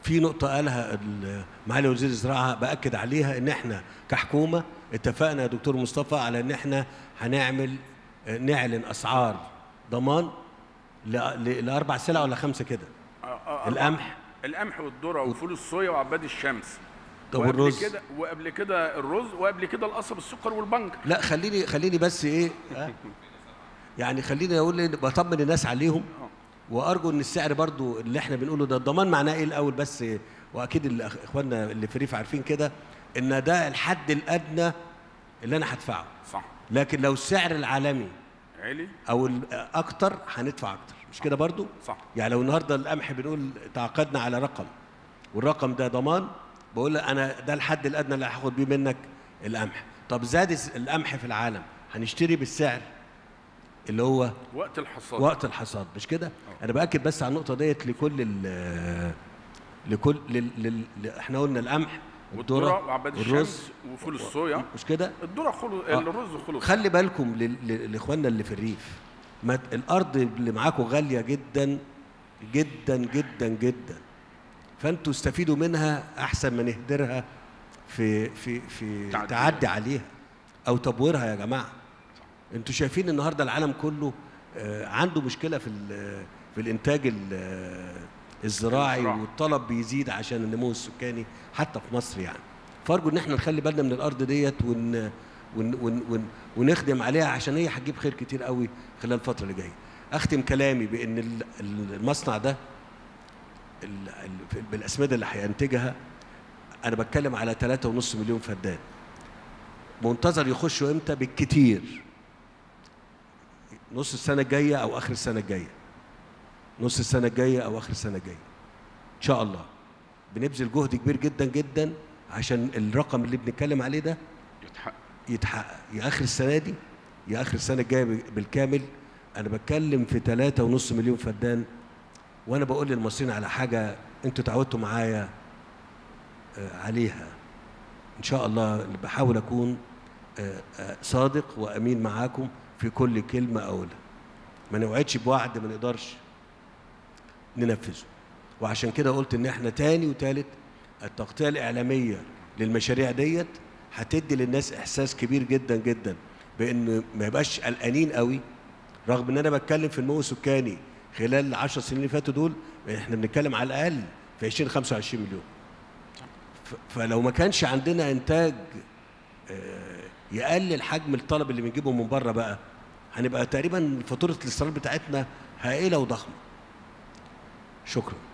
في نقطة قالها ال- معالي وزير الزراعة بأكد عليها إن إحنا كحكومة اتفقنا يا دكتور مصطفى على إن إحنا هنعمل آه، نعلن أسعار ضمان ل- ل- لأربع سلع ولا خمسة كده آه، آه، القمح القمح والذره وفول الصويا وعباد الشمس طب وقبل والرز؟ كده وقبل كده الرز وقبل كده القصب السكر والبنجر لا خليني خليني بس إيه آه، يعني خليني أقول إيه، بطمن الناس عليهم وأرجو إن السعر برضو اللي إحنا بنقوله ده الضمان معناه إيه الأول بس وأكيد الأخ- إخواننا اللي في الريف عارفين كده إن ده الحد الأدنى اللي أنا هدفعه صح لكن لو السعر العالمي علي او ال- اكتر هندفع اكتر مش كده برضو صح. يعني لو النهارده القمح بنقول تعاقدنا على رقم والرقم ده ضمان بقول له انا ده الحد الادنى اللي هاخد بيه منك القمح طب زاد الس- القمح في العالم هنشتري بالسعر اللي هو وقت الحصاد وقت الحصاد مش كده انا باكد بس على النقطه ديت لكل ال لكل لل... لل... ل- احنا قلنا القمح والذره وعباد والرز الشمس وفول الصويا مش كده الذره خلص آه. الرز خلص خلي بالكم لل- ل- لاخواننا اللي في الريف ما ت- الارض اللي معاكم غاليه جدا جدا جدا جدا فانتوا استفيدوا منها احسن ما نهدرها في في في تعدي. تعدي عليها او تبويرها يا جماعه انتوا شايفين النهارده العالم كله آه، عنده مشكله في ال- في الانتاج ال- الزراعي الزراعة. والطلب بيزيد عشان النمو السكاني حتى في مصر يعني فارجو ان احنا نخلي بالنا من الارض ديت ون ون ون ون ونخدم عليها عشان هي هتجيب خير كتير قوي خلال الفتره اللي جايه اختم كلامي بان ال- ال- المصنع ده ال- ال- بالاسمده اللي هينتجها انا بتكلم على 3.5 مليون فدان منتظر يخشوا امتى بالكتير نص السنه الجايه او اخر السنه الجايه نص السنه الجايه او اخر السنه الجايه ان شاء الله بنبذل جهد كبير جدا جدا عشان الرقم اللي بنتكلم عليه ده يتحقق يتحقق يا اخر السنه دي يا اخر السنه الجايه بالكامل انا بتكلم في ثلاثة ونص مليون فدان وانا بقول للمصريين على حاجه انتوا تعودتوا معايا آه، عليها ان شاء الله بحاول اكون آه، آه، صادق وامين معاكم في كل كلمه اقولها ما نوعدش بوعد ما نقدرش ننفذه وعشان كده قلت ان احنا تاني وتالت التغطيه الاعلاميه للمشاريع ديت هتدي للناس احساس كبير جدا جدا بان ما يبقاش قلقانين قوي رغم ان انا بتكلم في النمو السكاني خلال العشر سنين اللي فاتوا دول احنا بنتكلم على الاقل في 20 25 مليون ف- فلو ما كانش عندنا انتاج آه، يقلل حجم الطلب اللي بنجيبه من بره بقى هنبقى تقريبا فاتوره الاستيراد بتاعتنا هائله وضخمه شكرا